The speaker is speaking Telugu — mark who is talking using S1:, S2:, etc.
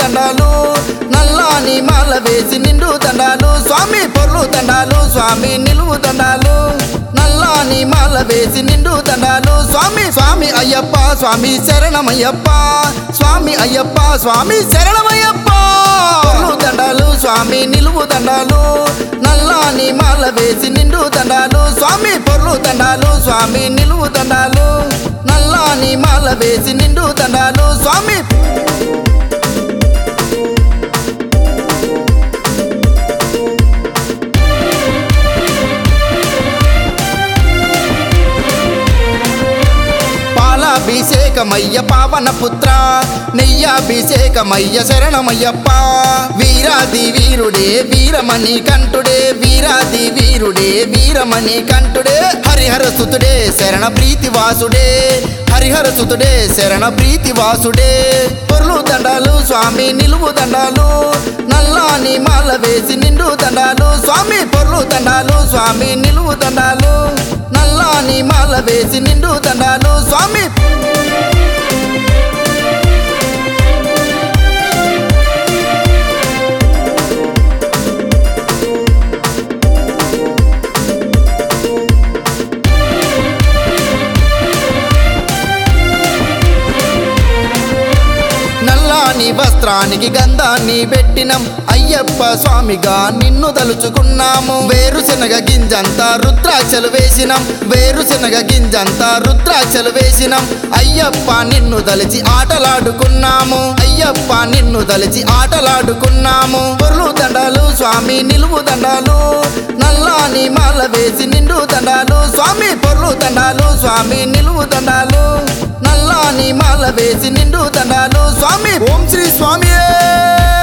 S1: దండాలు నల్లాని మాల వేసి నిండు దండాలు స్వామి పొర్లు దండాలు స్వామి నిలువు దండాలు నల్లాని మాల వేసి నిండు దండాలు స్వామి స్వామి అయ్యప్ప స్వామి శరణమయ్యప్ప స్వామి అయ్యప్ప స్వామి శరణమయ్యప్ప పొర్లు దండాలు స్వామి నిలువు దండాలు నల్లాని మాల వేసి నిండు దండాలు స్వామి పొర్లు దండాలు స్వామి నిలువు దండాలు నల్లాని మాల వేసి నిండు దండాలు స్వామి పాలాభిషేకమయ్య పావన పుత్ర నెయ్యాభిషేకమయ్య శరణమయ్యప్ప వీరాది వీరుడే వీరమణి కంఠుడే వీరాది వీరుడే వీరమణి కంఠుడే హరిహర సుతుడే శరణ ప్రీతి వాసుడే హరిహర సుతుడే శరణ ప్రీతి వాసుడే పొర్లు దండాలు స్వామి నిలువు దండాలు నల్లాని మాల వేసి నిండు దండాలు స్వామి పొర్లు దండాలు స్వామి నిలువు దండాలు నల్లాని మాల వేసి నిండు దండాలు స్వామి నల్లాని వస్త్రానికి గంధాన్ని పెట్టినం అయ్యప్ప స్వామిగా నిన్ను తలుచుకున్నాము వేరుశనగ గింజంతా రుద్రాక్షలు వేసినం వేరుశనగ గింజంతా రుద్రాక్షలు వేసినం అయ్యప్ప నిన్ను దలిచి ఆటలాడుకున్నాము అయ్యప్ప నిన్ను దలిచి ఆటలాడుకున్నాము పొర్లు దండాలు స్వామి నిలువు దండాలు నల్లాని మాల వేసి నిండు దండాలు స్వామి పొర్లు దండాలు స్వామి నిలువు దండాలు నల్లాని మాల వేసి నిండు దండాలు స్వామి ఓం శ్రీ స్వామియే